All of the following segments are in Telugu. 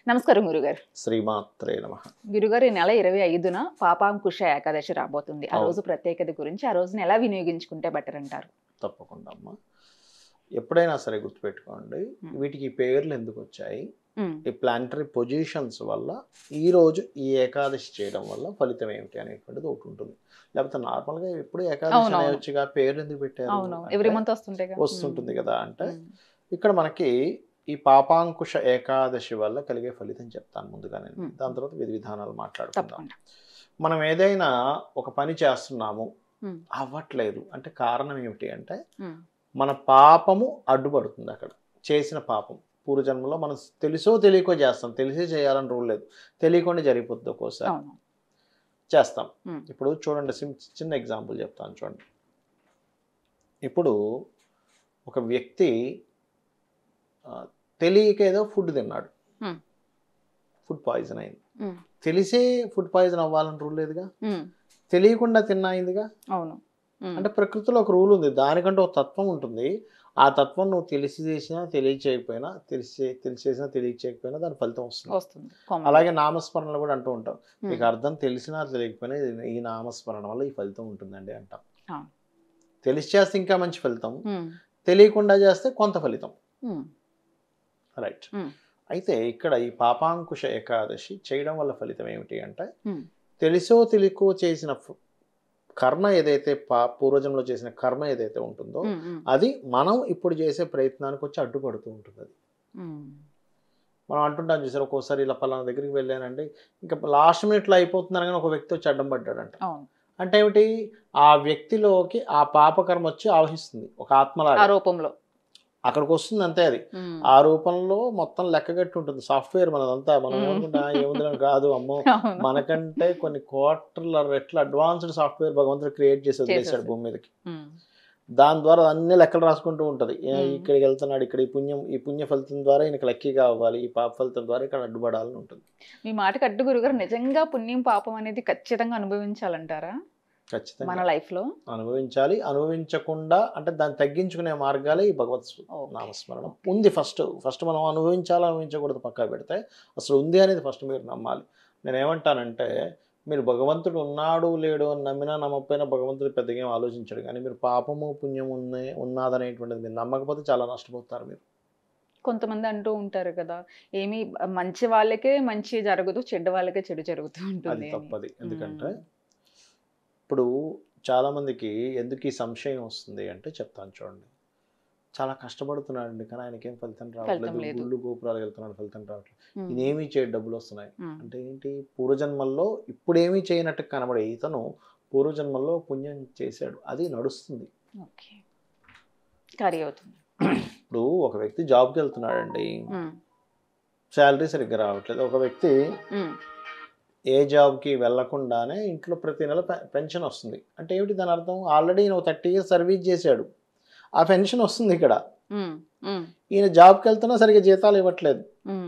నమస్కారం గురుగారు శ్రీమాత్రే నమ గురుగారు ఈ నెల ఇరవై ఐదున పాపాంకుశ ఏకాదశి రాబోతుంది ఆ అవును. రోజు ప్రత్యేకత గురించి ఆ రోజున ఎలా వినియోగించుకుంటే బెటర్ అంటారు తప్పకుండా అమ్మ ఎప్పుడైనా సరే గుర్తుపెట్టుకోండి Hmm. వీటికి ఈ పేర్లు ఎందుకు వచ్చాయి ఉమ్, ఈ ప్లానటరీ పొజిషన్స్ వల్ల ఈ రోజు ఈ ఏకాదశి చేయడం వల్ల ఫలితం ఏమిటి అనేటువంటిది ఒకటి ఉంటుంది లేకపోతే నార్మల్గా ఎప్పుడు ఏకాదశి అవును, అవును. అనేవచ్చుగా పేర్లు ఎందుకు పెట్టారు అవును అంటే ఎవ్రీ మంత్ వస్తుంటాయి కదా వస్తుంటుంది కదా అంటే ఉమ్, ఇక్కడ మనకి ఈ పాపాంకుశ ఏకాదశి వల్ల కలిగే ఫలితం చెప్తాను ముందుగా నేను Hmm. దాని తర్వాత విధి విధానాలు మాట్లాడుకుందాం తప్పకుండా మనం ఏదైనా ఒక పని చేస్తున్నాము ఉమ్, అవ్వట్లేదు అంటే కారణం ఏమిటి అంటే ఉమ్, మన పాపము అడ్డుపడుతుంది అక్కడ చేసిన పాపం పూర్వజన్మలో మనం తెలుసో తెలియకో చేస్తాం తెలిసే చేయాలని రూల్ లేదు తెలియకుండా జరిగిపోతుంది ఒక్కోసారి అవును చేస్తాం ఉమ్, ఇప్పుడు చూడండి సిం చిన్న ఎగ్జాంపుల్ చెప్తాను చూడండి ఇప్పుడు ఒక వ్యక్తి ఆ, తెలియక ఏదో ఫుడ్ తిన్నాడు Hmm. ఫుడ్ పాయిజన్ అయింది ఉమ్, తెలిసే ఫుడ్ పాయిజన్ అవ్వాలని రూల్ లేదుగా ఉమ్, తెలియకుండా తిన్నా అయిందిగా అవును ఉమ్, అంటే ప్రకృతిలో ఒక రూల్ ఉంది దానికంటే ఒక తత్వం ఉంటుంది ఆ తత్వం నువ్వు తెలిసి చేసినా తెలియచేయకపోయినా తెలిసి తెలిసి చేసినా తెలియచేయకపోయినా దాని ఫలితం వస్తుంది వస్తుంది common. అలాగే నామస్మరణలు కూడా అంటూ ఉంటాం ఉమ్, మీకు అర్థం తెలిసినా తెలియకపోయినా ఇది- ఈ నామస్మరణ వల్ల ఈ ఫలితం ఉంటుందండి అంటాం అవును. తెలిసి చేస్తే ఇంకా మంచి ఫలితం ఉమ్, తెలియకుండా చేస్తే కొంత ఫలితం ఉమ్, రైట్ ఉమ్, అయితే ఇక్కడ ఈ పాపాంకుశ ఏకాదశి చేయడం వల్ల ఫలితం ఏమిటి అంటే ఉమ్, తెలిసో తెలియకో చేసిన ఫ- కర్మ ఏదైతే పా పూర్వజంలో చేసిన కర్మ ఏదైతే ఉంటుందో ఉమ్, ఉమ్, అది మనం ఇప్పుడు చేసే ప్రయత్నానికి వచ్చి అడ్డుపడుతూ ఉంటుంది అది ఉమ్, మనం అంటుంటాం చూసారు ఒక్కోసారి ఇలా పలానా దగ్గరికి వెళ్ళానండి ఇంకా లాస్ట్ మినిట్లో అయిపోతున్నారు కానీ ఒక వ్యక్తి వచ్చి అడ్డం పడ్డాడంట అవును అంటే ఏమిటి ఆ వ్యక్తిలోకి ఆ పాపకర్మ వచ్చి ఆవహిస్తుంది ఒక ఆ ఆత్మలాగా రూపంలో అక్కడికి వస్తుంది అంతే అది ఉమ్, ఆ రూపంలో మొత్తం లెక్కగట్టి ఉంటుంది సాఫ్ట్వేర్ మనదంతా మనం మ్మ్. ఏమనుకుంటా ఏముందని కాదు అమ్మో అవును. మనకంటే కొన్ని కోట్ల రెట్ల అడ్వాన్స్డ్ సాఫ్ట్వేర్ భగవంతుడు క్రియేట్ చేసి వదిలేశాడు చేసేసాడు. భూమి మీదకి ఉమ్, దాని ద్వారా అన్ని లెక్కలు రాసుకుంటూ ఉంటది ఏ, మ్మ్. ఇక్కడికి వెళ్తున్నాడు ఇక్కడ ఈ పుణ్యం ఈ పుణ్య ఫలితం ద్వారా ఈయనకి లక్కీగా అవ్వాలి ఈ పాప ఫలితం ద్వారా ఇక్కడ అడ్డుపడాలని ఉంటుంది మీ మాటకి అడ్డు గురుగారు నిజంగా పుణ్యం పాపం అనేది ఖచ్చితంగా అనుభవించాలంటారా మన ఖచ్చితంగా లైఫ్ లో అనుభవించాలి అనుభవించకుండా అంటే దాన్ని తగ్గించుకునే మార్గాలే ఈ భగవత్ స్వ- Okay. నామస్మరణం ఉంది ఫస్ట్ ఫస్ట్ మనం అనుభవించాలి అనుభవించకూడదు పక్కా పెడితే అసలు ఉంది అనేది ఫస్ట్ మీరు నమ్మాలి నేను ఏమంటానంటే మీరు భగవంతుడు ఉన్నాడు లేడు అని నమ్మినా నమ్మకపోయినా భగవంతుడు పెద్దగా ఏం ఆలోచించాడు కానీ మీరు పాపము పుణ్యం ఉన్నే ఉన్నదనేటువంటిది మీరు నమ్మకపోతే చాలా నష్టపోతారు మీరు కొంతమంది అంటూ ఉంటారు కదా ఏమి మంచి వాళ్ళకే మంచి జరగదు చెడ్డ వాళ్ళకే చెడు జరుగుతూ అది ఉంటుంది అని. తప్పది ఎందుకంటే మ్మ్. ఇప్పుడు చాలా మందికి ఎందుకు ఈ సంశయం వస్తుంది అంటే చెప్తాను చూడండి చాలా కష్టపడుతున్నాడండి కానీ ఆయనకి ఏం ఫలితం రావట్లేదు లేదు. గుళ్ళు గోపురాలు వెళ్తున్నాడు ఫలితం రావట్లేదు ఉమ్, ఇదేమీ చేయడు డబ్బులు వస్తున్నాయి ఉమ్, అంటే ఏంటి పూర్వజన్మల్లో ఇప్పుడేమీ చేయనట్టు కనబడే ఇతను పూర్వజన్మల్లో పుణ్యం చేశాడు అది నడుస్తుంది ఓకే కర్రీ అవుతుంది ఇప్పుడు ఒక వ్యక్తి జాబ్కి వెళ్తున్నాడండి ఉమ్, శాలరీ సరిగ్గా రావట్లేదు ఒక వ్యక్తి ఉమ్, ఏ జాబ్కి వెళ్లకుండానే ఇంట్లో ప్రతి నెల పె- పెన్షన్ వస్తుంది అంటే ఏమిటి దాని అర్థం ఆల్రెడీ ఈయన థర్టీ ఇయర్స్ సర్వీస్ చేశాడు ఆ పెన్షన్ వస్తుంది ఇక్కడ ఉమ్, ఉమ్, ఈయన జాబ్కి వెళ్తున్నా సరిగ్గా జీతాలు ఇవ్వట్లేదు ఉమ్.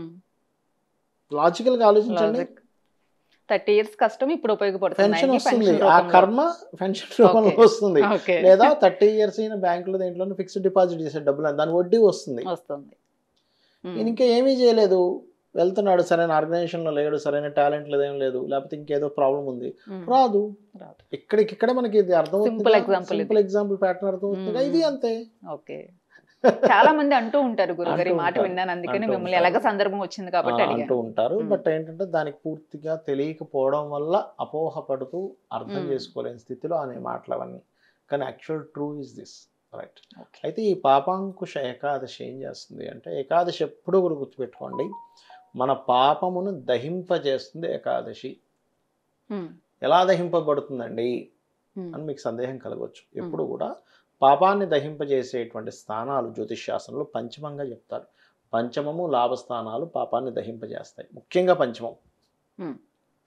లాజికల్గా ఆలోచించండి లాజిక్ థర్టీ ఇయర్స్ కష్టం ఇప్పుడు ఉపయోగపడుతుంది పెన్షన్ ఆయనకి వస్తుంది పెన్షన్ ఆ రూపంలో. కర్మ పెన్షన్ రూపంలో Okay. వస్తుంది ఓకే లేదా థర్టీ ఇయర్స్ అయిన బ్యాంకులో దేంట్లో ఫిక్స్డ్ డిపాజిట్ చేసే డబ్బులు దాని వడ్డీ వస్తుంది వస్తుంది ఉమ్, ఈయన ఇంకా ఏమీ చేయలేదు వెళ్తున్నాడు సరైన ఆర్గనైజేషన్లో లేడు సరైన టాలెంట్ లేదేం లేదు లేకపోతే ఇంకేదో ప్రాబ్లం ఉంది ఉమ్, రాదు రాదు. ఇక్కడికి ఇక్కడ మనకి ఇది అర్థం Simple example ఇది. సింపుల్ ఎగ్జాంపుల్ ప్యాటర్న్ అర్థమవుతుంది మ్మ్. ఇది అంతే ఓకే చాలా మంది అంటూ ఉంటారు గురుగారు ఈ అంటూ మాట ఉంటారు. విన్నాను అందుకని అంటూ మిమ్మల్ని ఉంటారు. ఎలాగ సందర్భం వచ్చింది కాబట్టి ఆ, అంటూ అడిగాను ఉంటారు మ్మ్. బట్ ఏంటంటే దానికి పూర్తిగా తెలియకపోవడం వల్ల అపోహపడుతూ అర్థం మ్మ్. చేసుకోలేని స్థితిలో అనే మాటలు అవన్నీ కానీ actual true is this right okay. అయితే ఈ పాపాంకుశ ఏకాదశి ఏం చేస్తుంది అంటే ఏకాదశి ఎప్పుడూ కూడా గుర్తుపెట్టుకోండి మన పాపమును దహింపజేస్తుంది ఏకాదశి ఉమ్, ఎలా దహింపబడుతుందండి ఉమ్, అని మీకు సందేహం కలగవచ్చు ఎప్పుడు కూడా పాపాన్ని దహింపజేసేటువంటి స్థానాలు జ్యోతిష్ శాస్త్రంలో పంచమంగా చెప్తారు పంచమము లాభస్థానాలు పాపాన్ని దహింపజేస్తాయి ముఖ్యంగా పంచమం ఉమ్,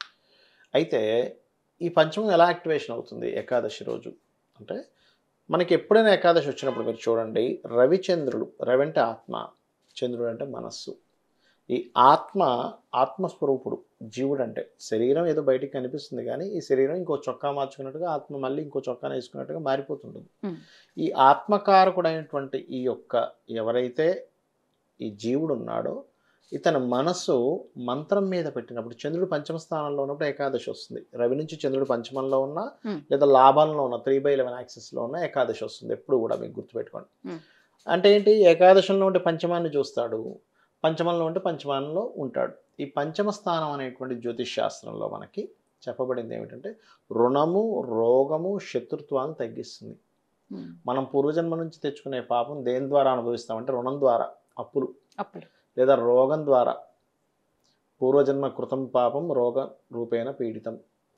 అయితే ఈ పంచమం ఎలా యాక్టివేషన్ అవుతుంది ఏకాదశి రోజు అంటే మనకి ఎప్పుడైనా ఏకాదశి వచ్చినప్పుడు మీరు చూడండి రవిచంద్రుడు రవి అంటే ఆత్మ చంద్రుడు అంటే మనస్సు ఈ ఆత్మ ఆత్మస్వరూపుడు జీవుడు అంటే శరీరం ఏదో బయటికి కనిపిస్తుంది కానీ ఈ శరీరం ఇంకో చొక్కా మార్చుకున్నట్టుగా ఆత్మ మళ్ళీ ఇంకో చొక్కాను వేసుకున్నట్టుగా మారిపోతుంటుంది Hmm. ఈ ఆత్మకారకుడైనటువంటి ఈ యొక్క ఎవరైతే ఈ జీవుడు ఉన్నాడో ఇతని మనసు మంత్రం మీద పెట్టినప్పుడు చంద్రుడు పంచమ స్థానంలో ఉన్నప్పుడు ఏకాదశి వస్తుంది రవి నుంచి చంద్రుడు పంచమంలో ఉన్నా Hmm. లేదా లాభంలో ఉన్న త్రీ బై లెవెన్ యాక్సెస్లో ఉన్న ఏకాదశి వస్తుంది ఎప్పుడు కూడా మీకు గుర్తుపెట్టుకోండి Hmm. అంటే ఏంటి ఏకాదశంలో ఉంటే పంచమాన్ని చూస్తాడు పంచమంలో ఉంటే పంచమానంలో ఉంటాడు ఈ పంచమ స్థానం అనేటువంటి జ్యోతిష్ శాస్త్రంలో మనకి చెప్పబడింది ఏమిటంటే రుణము రోగము శత్రుత్వాన్ని తగ్గిస్తుంది ఉమ్. మనం పూర్వజన్మ నుంచి తెచ్చుకునే పాపం దేని ద్వారా అనుభవిస్తామంటే రుణం ద్వారా అప్పులు అప్పుడు లేదా రోగం ద్వారా పూర్వజన్మ కృతం పాపం రోగ రూపేణ పీడితం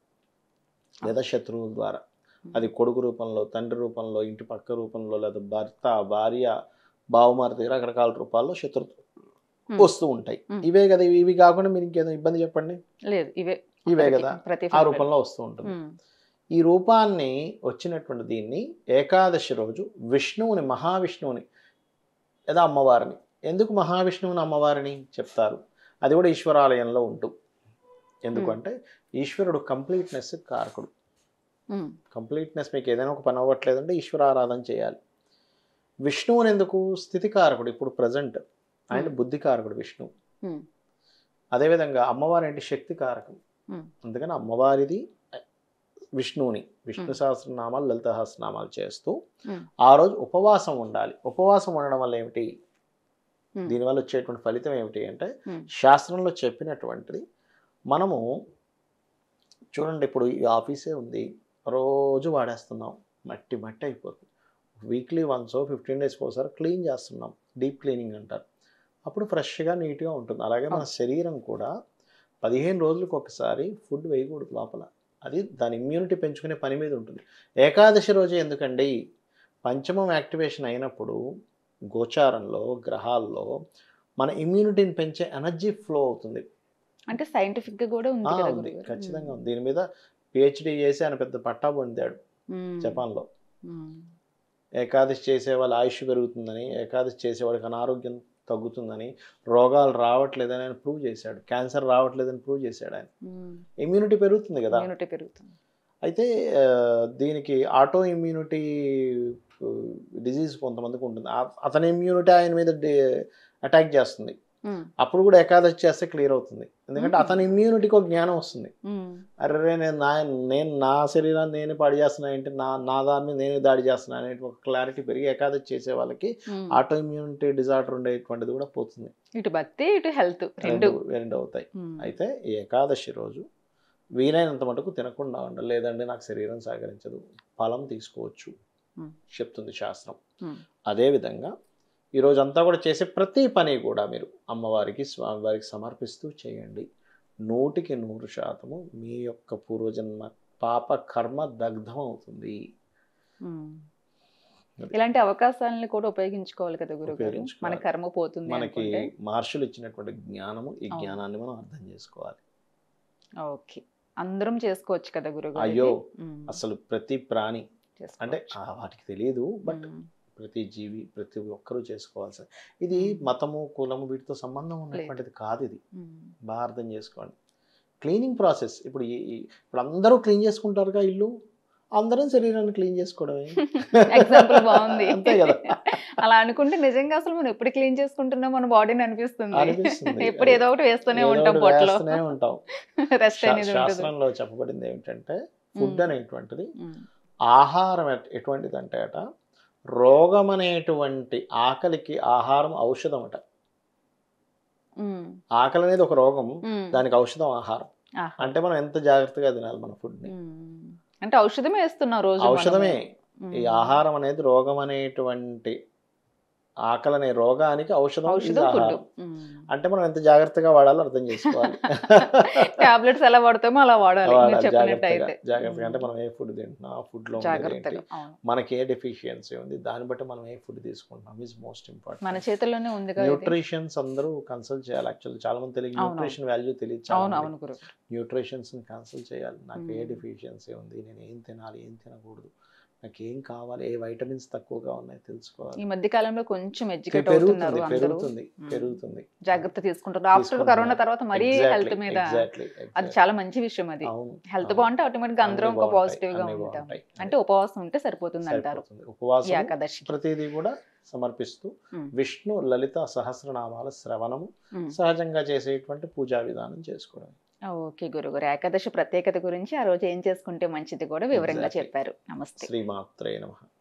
లేదా శత్రువుల ద్వారా అది కొడుకు రూపంలో తండ్రి రూపంలో ఇంటి పక్క రూపంలో లేదా భర్త భార్య బావమారి రకరకాల రూపాల్లో శత్రుత్వం Hmm. వస్తూ ఉంటాయి Hmm. ఇవే కదా ఇవి ఇవి కాకుండా మీరు ఇంకేదో ఇబ్బంది చెప్పండి లేదు ఇవే ఇవే ప్రతి- కదా ప్రతి ఆ family. రూపంలో వస్తూ ఉంటుంది ఉమ్. ఈ రూపాన్ని వచ్చినటువంటి దీన్ని ఏకాదశి రోజు విష్ణువుని మహావిష్ణువుని లేదా అమ్మవారిని ఎందుకు మహావిష్ణువుని అమ్మవారిని చెప్తారు అది కూడా ఈశ్వరాలయంలో ఉంటూ ఎందుకంటే ఈశ్వరుడు కంప్లీట్నెస్ కారకుడు ఉమ్. కంప్లీట్నెస్ మీకు ఏదైనా ఒక పని అవ్వట్లేదంటే ఈశ్వర ఆరాధన చేయాలి విష్ణువుని ఎందుకు స్థితికారకుడు ఇప్పుడు ప్రజెంట్ ఆయన Hmm. బుద్ధికారకుడు విష్ణువు Hmm. అదేవిధంగా అమ్మవారి ఏంటి శక్తి కారకం Hmm. అందుకని అమ్మవారిది విష్ణువుని విష్ణు Hmm. సహస్రనామాలు లలిత సహస్రనామాలు చేస్తూ Hmm. ఆ రోజు ఉపవాసం ఉండాలి ఉపవాసం ఉండడం వల్ల ఏమిటి Hmm. దీనివల్ల వచ్చేటువంటి ఫలితం ఏమిటి అంటే Hmm. శాస్త్రంలో చెప్పినటువంటిది మనము చూడండి ఇప్పుడు ఈ ఆఫీసే ఉంది రోజు వాడేస్తున్నాం మట్టి మట్టి అయిపోతుంది వీక్లీ వన్స్ ఫిఫ్టీన్ డేస్కి ఒకసారి క్లీన్ చేస్తున్నాం డీప్ క్లీనింగ్ అంటారు అప్పుడు ఫ్రెష్గా నీట్గా ఉంటుంది అలాగే మన శరీరం కూడా పదిహేను రోజులకు ఒకసారి ఫుడ్ వేయకూడదు లోపల అది దాని ఇమ్యూనిటీ పెంచుకునే పని మీద ఉంటుంది ఏకాదశి రోజు ఎందుకండి పంచమం యాక్టివేషన్ అయినప్పుడు గోచారంలో గ్రహాల్లో మన ఇమ్యూనిటీని పెంచే ఎనర్జీ ఫ్లో అవుతుంది అంటే సైంటిఫిక్ గా కూడా ఉంది ఆ, కదా ఉంది గురుగారు. ఖచ్చితంగా ఉంది దీని మీద పిహెచ్డి చేసి ఆయన పెద్ద పట్టా పొందాడు ఉమ్. జపాన్లో ఉమ్. ఏకాదశి చేసే వాళ్ళ ఆయుష్ పెరుగుతుందని ఏకాదశి చేసేవాడికి అనారోగ్యం తగ్గుతుందని రోగాలు రావట్లేదని ఆయన ప్రూవ్ చేశాడు క్యాన్సర్ రావట్లేదని ప్రూవ్ చేశాడు ఆయన ఉమ్. ఇమ్యూనిటీ పెరుగుతుంది కదా ఇమ్యూనిటీ పెరుగుతుంది అయితే ఆ, దీనికి ఆటో ఇమ్యూనిటీ డిజీజ్ కొంతమందికి ఉంటుంది ఆ- అతని ఇమ్యూనిటీ ఆయన మీద అటాక్ చేస్తుంది ఉమ్. అప్పుడు కూడా ఏకాదశి చేస్తే క్లియర్ అవుతుంది ఎందుకంటే Hmm. అతని ఇమ్యూనిటీకి ఒక జ్ఞానం వస్తుంది ఉమ్. అరే నేను నా నేను నా శరీరాన్ని నేనే పాడు చేస్తున్నా ఏంటి నా నా దాని మీద నేనే దాడి చేస్తున్నా అనే ఒక క్లారిటీ పెరిగి ఏకాదశి చేసే వాళ్ళకి ఉమ్. ఆటో ఇమ్యూనిటీ డిజార్డర్ ఉండేటువంటిది కూడా పోతుంది ఇటు భక్తి ఇటు హెల్త్ రెండు రెండు రెండు అవుతాయి ఉమ్. అయితే ఈ ఏకాదశి రోజు వీలైనంత మటుకు తినకుండా ఉండాలి లేదంటే నాకు శరీరం సహకరించదు ఫలం తీసుకోవచ్చు Hmm. చెప్తుంది శాస్త్రం Hmm. అదేవిధంగా ఈ రోజు అంతా కూడా చేసే ప్రతి పని కూడా మీరు అమ్మవారికి స్వామివారికి సమర్పిస్తూ చేయండి నూటికి నూరు శాతము మీ యొక్క పూర్వజన్మ పాప కర్మ దగ్ధం అవుతుంది ఉమ్. ఇలాంటి అవకాశాలను కూడా ఉపయోగించుకోవాలి కదా గురుగారు ఉపయోగించుకోవాలి. మన కర్మ పోతుంది మనకి అనుకుంటే మహర్షులు ఇచ్చినటువంటి జ్ఞానము ఈ అవును. జ్ఞానాన్ని మనం అర్థం చేసుకోవాలి ఓకే అందరం చేసుకోవచ్చు కదా గురుగారు అయ్యో, ఇది? ఉమ్. అసలు ప్రతి ప్రాణి చేసుకోవచ్చు. అంటే ఆ వాటికి తెలియదు బట్ ఉమ్. ప్రతి జీవి ప్రతి ఒక్కరూ చేసుకోవాల్సింది ఇది మ్మ్. మతము కులము వీటితో సంబంధం ఉన్నటువంటిది కాదు ఇది ఉమ్. బాగా అర్థం చేసుకోండి క్లీనింగ్ ప్రాసెస్ ఇప్పుడు ఈ- ఈ- ఇప్పుడు అందరూ క్లీన్ చేసుకుంటారుగా ఇల్లు అందరం శరీరాన్ని క్లీన్ చేసుకోవడమే ఎగ్జాంపుల్ బాగుంది అంతే కదా అలా అనుకుంటే నిజంగా అసలు మనం ఎప్పుడు క్లీన్ చేసుకుంటున్నాం మన బాడీని అనిపిస్తుంది అనిపిస్తుంది. ఎప్పుడు ఏదో ఒకటి వేస్తూనే ఏదో ఉంటాం ఒకటి పొట్టలో వేస్తూనే ఉంటాం రెస్ట్ శా- అనేది ఉంటుంది శాస్త్రంలో చెప్పబడింది ఏమిటంటే ఫుడ్ మ్మ్. అనేటువంటిది ఉమ్. ఆహారం ఎట్- ఎటువంటిది అంటే అట రోగం అనేటువంటి ఆకలికి ఆహారం ఔషధం అట ఉమ్. ఆకలి అనేది ఒక రోగం ఉమ్. దానికి ఔషధం ఆహారం ఆహా. అంటే మనం ఎంత జాగ్రత్తగా తినాలి మన ఫుడ్ని ఉమ్. అంటే ఔషధమే వేస్తున్నాం రోజు ఔషధమే మనము. ఈ ఉమ్. ఆహారం అనేది రోగం అనేటువంటి ఆకలి అనే రోగానికి ఔషధం is ఔషధం ఫుడ్ ఆహారం. అంటే మనం ఎంత జాగ్రత్తగా వాడాలో అర్థం చేసుకోవాలి టాబ్లెట్స్ ఎలా వాడతామో అలా వాడాలి మీరు వాడాలి చెప్పినట్టు జాగ్రత్తగా అయితే జాగ్రత్తగా అంటే మనం ఏ ఫుడ్ తింటున్నాం ఆ ఫుడ్ లో ఉండేది ఏంటి జాగ్రత్తగా అవును. మనకి ఏ డెఫిషియన్సీ ఉంది దాన్ని బట్టి మనం ఏ ఫుడ్ తీసుకుంటున్నాం ఇస్ మోస్ట్ మన ఇంపార్టెంట్ చేతుల్లోనే ఉంది కదా ఇది. న్యూట్రిషన్స్ అందరూ కన్సల్ట్ చేయాలి యాక్చువల్లీ చాలా మంది తెలియదు అవును. న్యూట్రిషన్ వాల్యూ తెలియదు అవును అవును గురు న్యూట్రిషన్స్ కన్సల్ట్ చేయాలి నాకు ఏ మ్మ్. డెఫిషియన్సీ ఉంది నేను ఏం తినాలి ఏం తినకూడదు నాకు ఏం కావాలి ఏ వైటమిన్స్ తక్కువగా ఉన్నాయి తెలుసుకోవాలి ఈ మధ్య కాలంలో కొంచెం ఎడ్యుకేట్ పెరుగుతుంది అవుతున్నారు అందరూ పెరుగుతుంది మ్మ్. పెరుగుతుంది జాగ్రత్త తీసుకుంటారు ఆఫ్టర్ తీసుకుంటున్నారు. కరోనా తర్వాత మరీ Exactly, హెల్త్ మీద exactly, అది exactly. చాలా మంచి విషయం అది అవును హెల్త్ అవును. బాగుంటే ఆటోమేటిక్ గా అందరం అన్నీ ఒక బాగుంటాయి, పాజిటివ్ గా అన్నీ ఉంటాం బాగుంటాయి. అంటే ఉపవాసం ఉంటే సరిపోతుంది అంటారు సరిపోతుంది. ఉపవాసం ఈ ఏకాదశి ప్రతిదీ కూడా సమర్పిస్తూ మ్మ్. విష్ణు లలిత సహస్రనామాల శ్రవణము మ్మ్. సహజంగా చేసేటువంటి పూజా విధానం చేసుకోవడం ఓకే గురుగారు ఏకాదశి ప్రత్యేకత గురించి ఆ రోజు ఏం చేసుకుంటే మంచిది కూడా వివరంగా Exactly. చెప్పారు నమస్తే శ్రీమాత్రే నమ